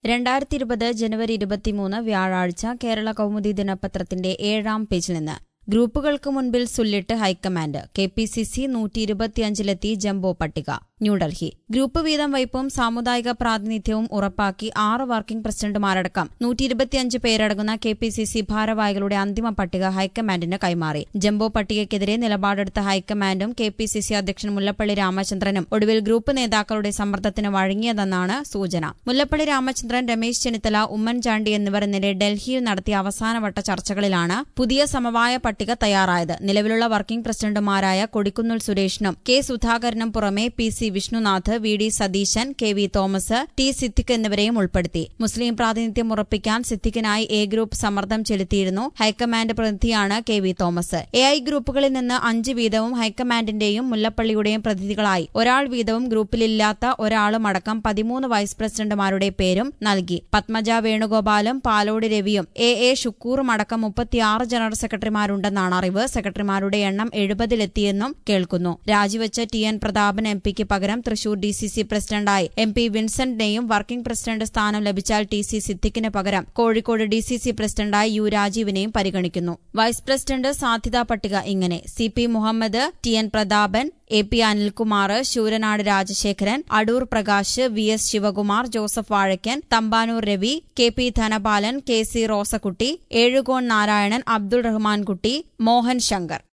രണ്ടായിരത്തി ഇരുപത് ജനുവരി ഇരുപത്തിമൂന്ന് വ്യാഴാഴ്ച കേരള കൗമുദി ദിനപത്രത്തിന്റെ ഏഴാം പേജിൽ നിന്ന് ഗ്രൂപ്പുകൾക്ക് മുൻപിൽ സുല്ലിട്ട് high command K P C C നൂറ്റി ഇരുപത്തിയഞ്ചിലെത്തി ജംബോ പട്ടിക ന്യൂഡൽഹി ഗ്രൂപ്പ് വീതം വയ്പും സാമുദായിക പ്രാതിനിധ്യവും ഉറപ്പാക്കി ആറ് വർക്കിംഗ് പ്രസിഡന്റുമാരടക്കം നൂറ്റി ഇരുപത്തിയഞ്ച് പേരടങ്ങുന്ന കെ പി സി സി ഭാരവാഹികളുടെ അന്തിമ പട്ടിക ഹൈക്കമാൻഡിന് കൈമാറി ജംബോ പട്ടികയ്ക്കെതിരെ നിലപാടെടുത്ത ഹൈക്കമാൻഡും കെ പി സി സി അധ്യക്ഷൻ മുല്ലപ്പള്ളി രാമചന്ദ്രനും ഒടുവിൽ ഗ്രൂപ്പ് നേതാക്കളുടെ സമ്മർദ്ദത്തിന് വഴങ്ങിയതെന്നാണ് സൂചന മുല്ലപ്പള്ളി രാമചന്ദ്രൻ രമേശ് ചെന്നിത്തല ഉമ്മൻചാണ്ടി എന്നിവർ ഇന്നലെ ഡൽഹിയിൽ നടത്തിയ അവസാനവട്ട ചർച്ചകളിലാണ് പുതിയ സമവായ പട്ടിക തയ്യാറായത് നിലവിലുള്ള വർക്കിംഗ് പ്രസിഡന്റുമാരായ കൊടിക്കുന്നിൽ സുരേഷിനും കെ സുധാകരനും പുറമെ P C Vishnunath V D Satheesan K V Thomas T Siddique എന്നിവരെയും ഉൾപ്പെടുത്തി മുസ്ലിം പ്രാതിനിധ്യം ഉറപ്പിക്കാൻ സിദ്ദിഖിനായി എ ഗ്രൂപ്പ് സമ്മർദ്ദം ചെലുത്തിയിരുന്നു ഹൈക്കമാൻഡ് പ്രതിനിധിയാണ് K V Thomas A I ഗ്രൂപ്പുകളിൽ നിന്ന് അഞ്ച് വീതവും ഹൈക്കമാൻഡിന്റെയും മുല്ലപ്പള്ളിയുടെയും പ്രതിനിധികളായി ഒരാൾ വീതവും ഗ്രൂപ്പിലില്ലാത്ത ഒരാളും അടക്കം പതിമൂന്ന് വൈസ് പ്രസിഡന്റുമാരുടെ പേരും നൽകി പത്മജ വേണുഗോപാലും പാലോട് രവിയും എ എ ഷുക്കൂറും അടക്കം മുപ്പത്തിയാറ് ജനറൽ സെക്രട്ടറിമാരുണ്ടെന്നാണ് അറിവ് സെക്രട്ടറിമാരുടെ എണ്ണം എഴുപതിലെത്തിയെന്നും കേൾക്കുന്നു രാജിവെച്ച ടി എൻ പ്രതാപൻ എം പിക്ക് പകരം തൃശൂർ ഡി സി സി പ്രസിഡന്റായി എം പി വിൻസെന്റിനെയും വർക്കിംഗ് പ്രസിഡന്റ് സ്ഥാനം ലഭിച്ചാൽ ടി സി സിദ്ദിഖിന് പകരം കോഴിക്കോട് ഡി സി സി പ്രസിഡന്റായി യു രാജീവിനെയും പരിഗണിക്കുന്നു വൈസ് പ്രസിഡന്റ് സാധ്യതാ പട്ടിക ഇങ്ങനെ C P Muhammad T N Prathapan A P Anilkumar Sooranad Rajasekharan Adoor Prakash V S Sivakumar Joseph Vazhakkan Thampanoor Ravi K P Dhanapalan K C Rosakutty Ezhukone Narayanan Abdul Rahmankutty Mohan Shankar